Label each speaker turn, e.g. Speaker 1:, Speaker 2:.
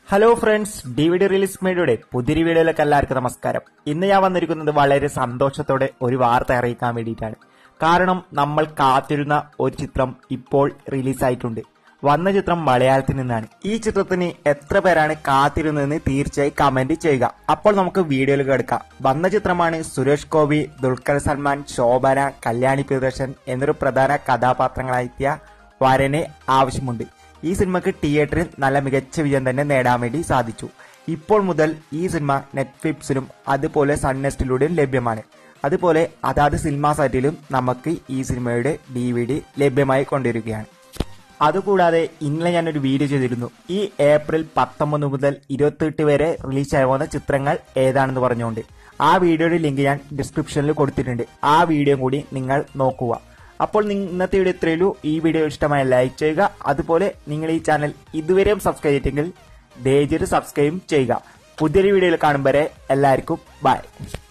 Speaker 1: hello friends D V D release മീഡിയയുടെ പുതിയൊരു വീഡിയോയിലേക്ക് എല്ലാവർക്കും നമസ്കാരം ഇന്ന് ഞാൻ വന്നിരിക്കുന്നത് വളരെ സന്തോഷത്തോടെ ഒരു വാർത്ത അറിയിക്കാൻ വേണ്ടിയിട്ടാണ് കാരണം നമ്മൾ കാത്തിരുന്ന ഒരു ചിത്രം ഇപ്പോൾ റിലീസായിട്ടുണ്ട് വന്ന ചിത്രം മലയാളത്തിൽ നിന്നാണ് ഈ ചിത്രത്തിന് എത്ര പേരാണ് കാത്തിരുന്നതെന്ന് തീർച്ചയായും കമന്റ് ചെയ്യുക അപ്പോൾ നമുക്ക് വീഡിയോയിൽ കിടക്കാം വന്ന ചിത്രമാണ് സുരേഷ് ഗോപി ദുൽഖർ സൽമാൻ ശോഭന കല്യാണി പ്രിയദർശൻ എന്നൊരു പ്രധാന കഥാപാത്രങ്ങളായെത്തിയ വരനെ ആവശ്യമുണ്ട് ഈ സിനിമക്ക് തിയേറ്ററിൽ നല്ല മികച്ച വിജയം തന്നെ നേടാൻ വേണ്ടി സാധിച്ചു ഇപ്പോൾ മുതൽ ഈ സിനിമ നെറ്റ്ഫ്ലിക്സിലും അതുപോലെ സൺനെസ്റ്റിലൂടെയും ലഭ്യമാണ് അതുപോലെ അതാത് സിനിമാ സൈറ്റിലും നമുക്ക് ഈ സിനിമയുടെ ഡി വി ഡി ലഭ്യമായി കൊണ്ടിരിക്കുകയാണ് അതുകൂടാതെ ഇന്നലെ ഞാനൊരു വീഡിയോ ചെയ്തിരുന്നു ഈ ഏപ്രിൽ പത്തൊമ്പത് മുതൽ ഇരുപത്തെട്ട് വരെ റിലീസായി പോകുന്ന ചിത്രങ്ങൾ ഏതാണെന്ന് പറഞ്ഞുകൊണ്ട് ആ വീഡിയോയുടെ ലിങ്ക് ഞാൻ ഡിസ്ക്രിപ്ഷനിൽ കൊടുത്തിട്ടുണ്ട് ആ വീഡിയോ കൂടി നിങ്ങൾ നോക്കുക അപ്പോൾ നിങ്ങ- ഇന്നത്തെ വീഡിയോ ഇത്രയുള്ളൂ ഈ വീഡിയോ ഇഷ്ടമായ ലൈക്ക് ചെയ്യുക അതുപോലെ നിങ്ങൾ ഈ ചാനൽ ഇതുവരെയും സബ്സ്ക്രൈബ് ചെയ്തിട്ടെങ്കിൽ ദയചെയ്ത് സബ്സ്ക്രൈബ് ചെയ്യുക പുതിയൊരു വീഡിയോയിൽ കാണും വരെ എല്ലാവർക്കും ബൈ